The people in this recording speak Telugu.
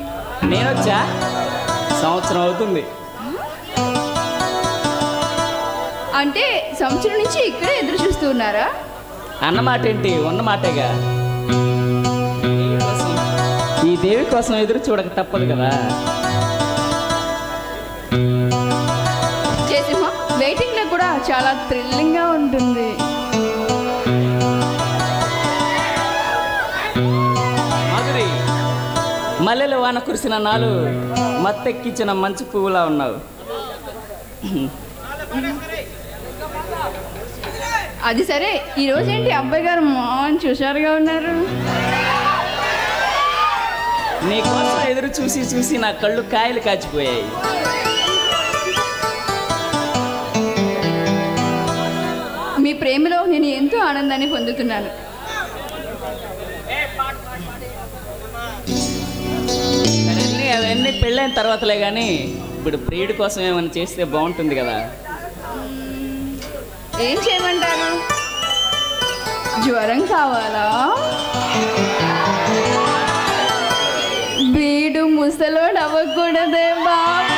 నేనొచ్చా సంవత్సరం అవుతుంది అంటే సంవత్సరం నుంచి ఇక్కడే ఎదురు చూస్తూ ఉన్నారా అన్నమాట ఏంటి ఉన్న మాటేగా దేవి కోసం ఈ దేవి కోసం ఎదురు చూడక తప్పదు కదా జయసింహ వెయిటింగ్ లో కూడా చాలా థ్రిల్లింగ్ గా ఉంటుంది మాధురి మల్లెలు వాన కురిసిన నాలు మత్తెక్కించిన మంచు పువ్వులా ఉన్నావు అది సరే ఈ రోజు ఏంటి అబ్బాయి గారు మోహన్ చూశారుగా ఉన్నారు నీ కోసం ఎదురు చూసి చూసి నా కళ్ళు కాయలు కాచిపోయాయి మీ ప్రేమలో నేను ఎంతో ఆనందాన్ని పొందుతున్నాను అవన్నీ అవన్నీ పెళ్ళైన తర్వాతలే కానీ ఇప్పుడు ప్రియుడి కోసం ఏమైనా చేస్తే బాగుంటుంది కదా ఏం చేయమంటారు జ్వరం కావాలా వీడు ముసలోడు అవ్వకూడదే బాబు